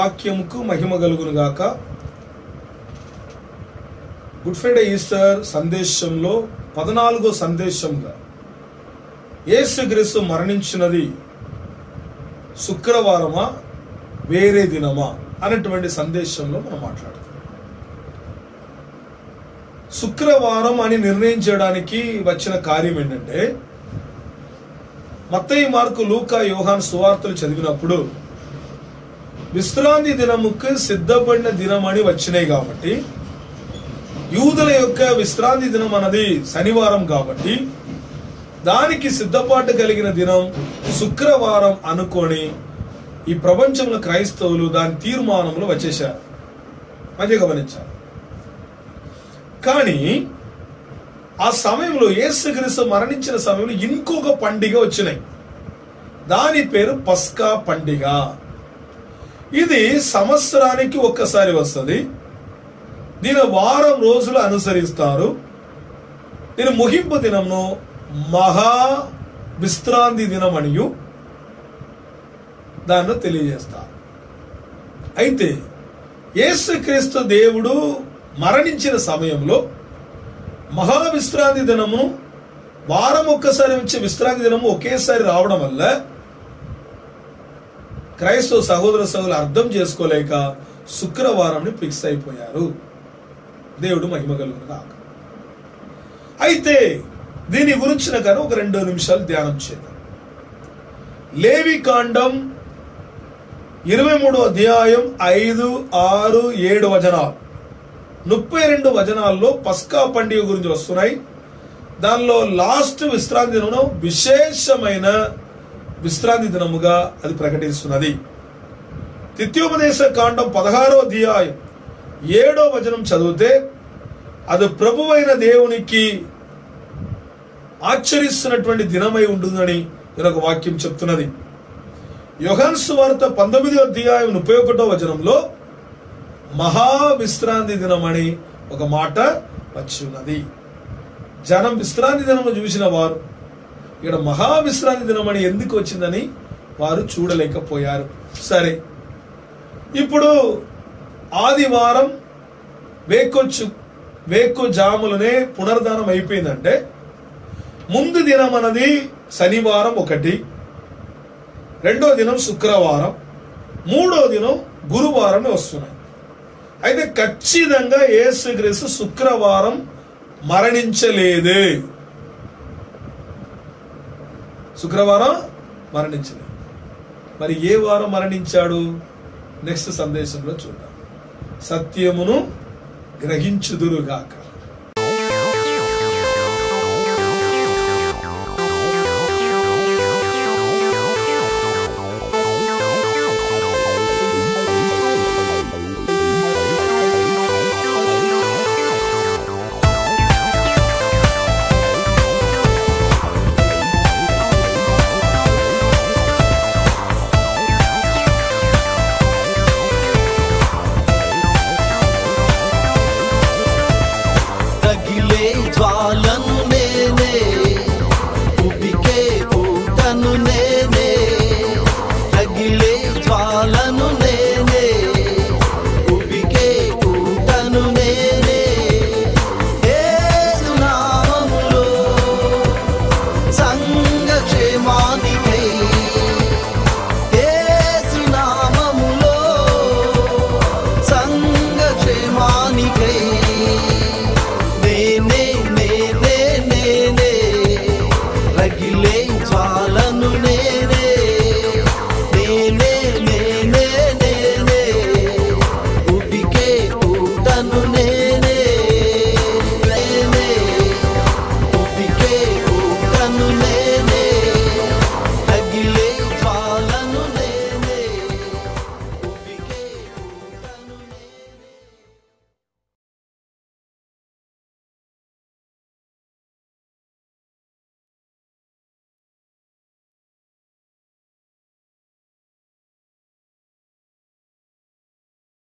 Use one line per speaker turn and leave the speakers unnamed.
వాక్యముకు మహిమ కలుగును గాక good Friday Easter సందేశంలో పద్నాలుగో సందేశంగా యేసుక్రీస్తు మరణించినది శుక్రవారమా వేరే దినమా అనేటువంటి సందేశంలో మనం మాట్లాడుతాం శుక్రవారం అని నిర్ణయించడానికి వచ్చిన కార్యం ఏంటంటే మత్తయి మార్కు లూకా యోహాన్ సువార్తలు చదివినప్పుడు విశ్రాంతి దినముకు సిద్ధపడిన దినం అని వచ్చినాయి కాబట్టి యూదుల యొక్క విశ్రాంతి దినం అన్నది శనివారం కాబట్టి దానికి సిద్ధపాటు కలిగిన దినం శుక్రవారం అనుకొని ఈ ప్రపంచంలో క్రైస్తవులు దాని తీర్మానంలో వచ్చేశారు అది గమనించారు కానీ ఆ సమయంలో యేసుక్రీస్తు మరణించిన సమయంలో ఇంకొక పండిగ వచ్చినాయి దాని పేరు పస్కా పండిగ ఇది సంవత్సరానికి ఒక్కసారి వస్తుంది దీని వారం రోజులు అనుసరిస్తారు దీని ముగింపు దినంను మహా విశ్రాంతి దినం అనియు దాన్ని తెలియజేస్తారు అయితే యేసుక్రీస్తు దేవుడు మరణించిన సమయంలో మహా విశ్రాంతి దినము వారం ఒక్కసారి వచ్చే విశ్రాంతి దినము ఒకేసారి రావడం వల్ల క్రైస్తవ సహోదర సహోదరులు అర్థం చేసుకోలేక శుక్రవారంని ఫిక్స్ అయిపోయారు దేవుడు మహిమ కలుగును కాక అయితే దీని గురించిన కానీ ఒక రెండు నిమిషాలు ధ్యానం చేద్దాం లేవి కాండం ఇరవై మూడో అధ్యాయం ఐదు ఆరు ఏడు వచనాలు ముప్పై రెండు వచనాల్లో పస్కా పండుగ గురించి వస్తున్నాయి దానిలో లాస్ట్ విశ్రాంతి దినం విశేషమైన విశ్రాంతి దినముగా అది ప్రకటిస్తున్నది తిత్యోపదేశ కాండం పదహారో అధ్యాయం ఏడో వచనం చదివితే అది ప్రభువైన దేవునికి ఆచరిస్తున్నటువంటి దినమై ఉంటుందని ఒక వాక్యం చెప్తున్నది యోహాన్సు వార్త పంతొమ్మిదో అధ్యాయం ముప్పై ఒకటో వచనంలో మహా విశ్రాంతి దినమని ఒక మాట వచ్చి ఉన్నది జనం విశ్రాంతి దినము చూసిన వారు ఇక్కడ మహా విశ్రాంతి దినమని ఎందుకు వచ్చిందని వారు చూడలేకపోయారు సరే ఇప్పుడు ఆదివారం వేకొచ్చు వేకు జాములనే పునర్దానం అయిపోయిందంటే ముందు దినం అన్నది శనివారం ఒకటి రెండో దినం శుక్రవారం మూడో దినం గురువారం వస్తున్నాయి అయితే ఖచ్చితంగా యేసుక్రీస్తు శుక్రవారం మరణించలేదు శుక్రవారం మరణించలేదు మరి ఏ వారం మరణించాడు నెక్స్ట్ సందేశంలో చూద్దాం సత్యమును గ్రహించుదురుగాక